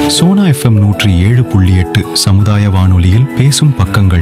Sona FM நூற்றி ஏழு புள்ளி எட்டு சமுதாய வானொலியில் பேசும் பக்கங்கள்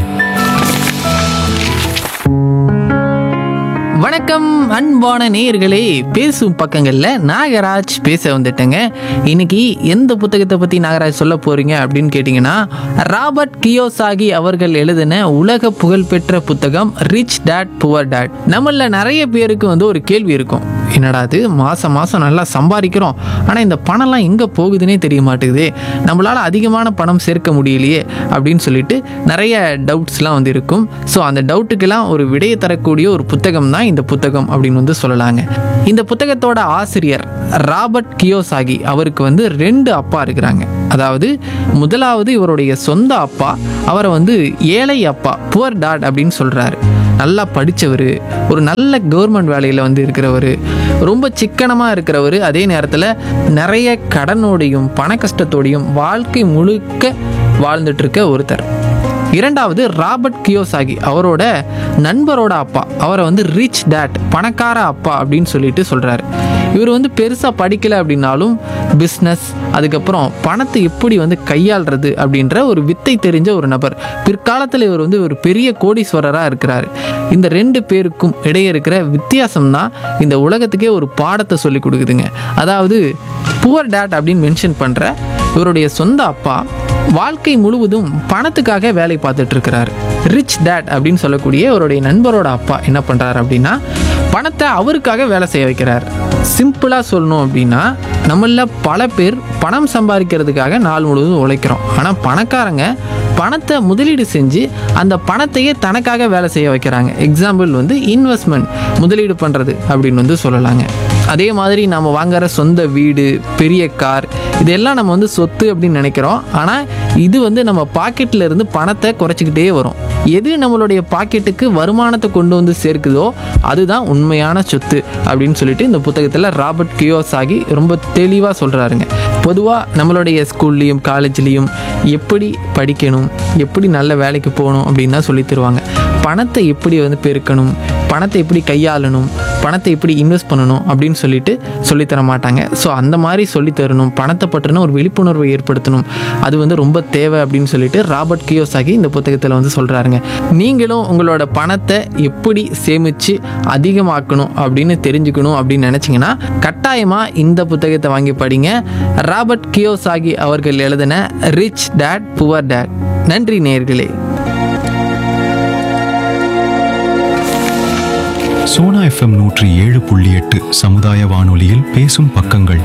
வணக்கம் அன்பான நேயர்களே பேசும் பக்கங்களில் நாகராஜ் பேச வந்துட்டேங்க இன்னைக்கு எந்த புத்தகத்தை பற்றி நாகராஜ் சொல்ல போறீங்க அப்படின்னு கேட்டிங்கன்னா ராபர்ட் கியோசாகி அவர்கள் எழுதின உலக புகழ்பெற்ற புத்தகம் ரிச் டேட் புவர் டேட் நம்மள நிறைய பேருக்கு வந்து ஒரு கேள்வி இருக்கும் என்னடா அது மாதம் மாதம் நல்லா சம்பாதிக்கிறோம் ஆனால் இந்த பணம்லாம் எங்கே போகுதுன்னே தெரிய மாட்டேங்குது நம்மளால் அதிகமான பணம் சேர்க்க முடியலையே அப்படின்னு சொல்லிட்டு நிறைய டவுட்ஸ்லாம் வந்து இருக்கும் ஸோ அந்த டவுட்டுக்கெல்லாம் ஒரு விடையை தரக்கூடிய ஒரு புத்தகம் தான் இந்த புத்தகம் அப்படின்னு வந்து சொல்லலாங்க இந்த புத்தகத்தோட ஆசிரியர் ராபர்ட் கியோசாகி அவருக்கு வந்து ரெண்டு அப்பா இருக்கிறாங்க அதாவது முதலாவது இவருடைய சொந்த அப்பா அவரை வந்து ஏழை அப்பா புவர் டாட் அப்படின்னு சொல்கிறாரு நல்லா படித்தவர் ஒரு நல்ல கவர்மெண்ட் வேலையில் வந்து இருக்கிறவர் ரொம்ப சிக்கனமாக இருக்கிறவர் அதே நேரத்தில் நிறைய கடனோடையும் பண கஷ்டத்தோடையும் வாழ்க்கை முழுக்க வாழ்ந்துட்டு இருக்க ஒருத்தர் இரண்டாவது ராபர்ட் கியோசாகி அவரோட நண்பரோட அப்பா அவரை வந்து ரிச் டேட் பணக்கார அப்பா அப்படின்னு சொல்லிட்டு சொல்கிறாரு இவர் வந்து பெருசாக படிக்கலை அப்படின்னாலும் பிஸ்னஸ் அதுக்கப்புறம் பணத்தை எப்படி வந்து கையாளுறது அப்படின்ற ஒரு வித்தை தெரிஞ்ச ஒரு நபர் பிற்காலத்தில் இவர் வந்து ஒரு பெரிய கோடீஸ்வரராக இருக்கிறார் இந்த ரெண்டு பேருக்கும் இடையே இருக்கிற வித்தியாசம் தான் இந்த உலகத்துக்கே ஒரு பாடத்தை சொல்லி கொடுக்குதுங்க அதாவது புவர் டேட் அப்படின்னு மென்ஷன் பண்ணுற இவருடைய சொந்த அப்பா வாழ்க்கை முழுவதும் பணத்துக்காக வேலை பார்த்துட்டு இருக்கிறாரு ரிச் டேட் அப்படின்னு சொல்லக்கூடிய அவருடைய நண்பரோட அப்பா என்ன பண்ணுறாரு அப்படின்னா பணத்தை அவருக்காக வேலை செய்ய வைக்கிறார் சிம்பிளாக சொல்லணும் அப்படின்னா நம்மள பல பேர் பணம் சம்பாதிக்கிறதுக்காக நாள் முழுவதும் உழைக்கிறோம் ஆனால் பணக்காரங்க பணத்தை முதலீடு செஞ்சு அந்த பணத்தையே தனக்காக வேலை செய்ய வைக்கிறாங்க எக்ஸாம்பிள் வந்து இன்வெஸ்ட்மெண்ட் முதலீடு பண்ணுறது அப்படின்னு வந்து சொல்லலாங்க அதே மாதிரி நம்ம வாங்குற சொந்த வீடு பெரிய கார் இதெல்லாம் நம்ம வந்து சொத்து அப்படின்னு நினைக்கிறோம் ஆனால் இது வந்து நம்ம பாக்கெட்டில் இருந்து பணத்தை குறைச்சிக்கிட்டே வரும் எது நம்மளுடைய பாக்கெட்டுக்கு வருமானத்தை கொண்டு வந்து சேர்க்குதோ அதுதான் உண்மையான சொத்து அப்படின்னு சொல்லிட்டு இந்த புத்தகத்தில் ராபர்ட் கியோசாகி ரொம்ப தெளிவாக சொல்கிறாருங்க பொதுவாக நம்மளுடைய ஸ்கூல்லையும் காலேஜ்லேயும் எப்படி படிக்கணும் எப்படி நல்ல வேலைக்கு போகணும் அப்படின்னு தான் சொல்லி தருவாங்க பணத்தை எப்படி வந்து பெருக்கணும் பணத்தை எப்படி கையாளணும் பணத்தை எப்படி இன்வெஸ்ட் பண்ணணும் அப்படின்னு சொல்லிட்டு சொல்லித்தர மாட்டாங்க ஸோ அந்த மாதிரி சொல்லித் தரணும் பணத்தை பற்றின ஒரு விழிப்புணர்வை ஏற்படுத்தணும் அது வந்து ரொம்ப தேவை அப்படின்னு சொல்லிட்டு ராபர்ட் கியோசாகி இந்த புத்தகத்தில் வந்து சொல்கிறாருங்க நீங்களும் உங்களோட பணத்தை எப்படி சேமித்து அதிகமாக்கணும் அப்படின்னு தெரிஞ்சுக்கணும் அப்படின்னு நினச்சிங்கன்னா கட்டாயமாக இந்த புத்தகத்தை வாங்கி படிங்க ராபர்ட் கியோசாகி அவர்கள் எழுதின ரிச் டேட் புவர் டேட் நன்றி நேயர்களே சோனா எஃப்எம் நூற்றி ஏழு புள்ளி எட்டு சமுதாய வானொலியில் பேசும் பக்கங்கள்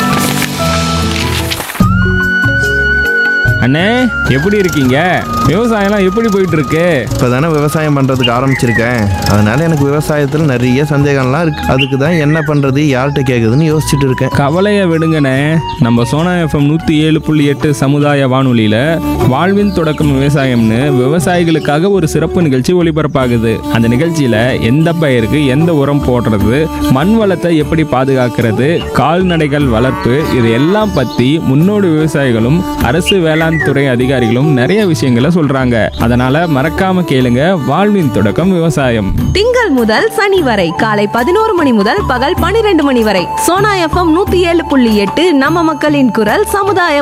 அண்ணே எப்படி இருக்கீங்க விவசாயம்லாம் எப்படி போயிட்டு இருக்கு இப்போ தானே விவசாயம் பண்ணுறதுக்கு ஆரம்பிச்சிருக்கேன் அதனால எனக்கு விவசாயத்தில் நிறைய சந்தேகம்லாம் இருக்கு அதுக்கு தான் என்ன பண்ணுறது யார்கிட்ட கேட்குதுன்னு யோசிச்சுட்டு இருக்கேன் கவலையை விடுங்கண்ணே நம்ம சோனா எஃப்எம் நூற்றி ஏழு புள்ளி எட்டு சமுதாய வானொலியில் வாழ்வின் தொடக்கம் விவசாயம்னு விவசாயிகளுக்காக ஒரு சிறப்பு நிகழ்ச்சி ஒளிபரப்பாகுது அந்த நிகழ்ச்சியில் எந்த பயிருக்கு எந்த உரம் போடுறது மண் வளத்தை எப்படி பாதுகாக்கிறது கால்நடைகள் வளர்ப்பு இது எல்லாம் பற்றி முன்னோடி விவசாயிகளும் அரசு வேளாண் துறை அதிகாரிகளும் நிறைய விஷயங்களை சொல்றாங்க அதனால மறக்காம கேளுங்க வாழ்வின் தொடக்கம் விவசாயம் திங்கள் முதல் சனி வரை காலை பதினோரு மணி முதல் பகல் பனிரெண்டு மணி வரை சோனா எஃப்எம் நூத்தி ஏழு புள்ளி எட்டு நம்ம மக்களின் குரல் சமுதாய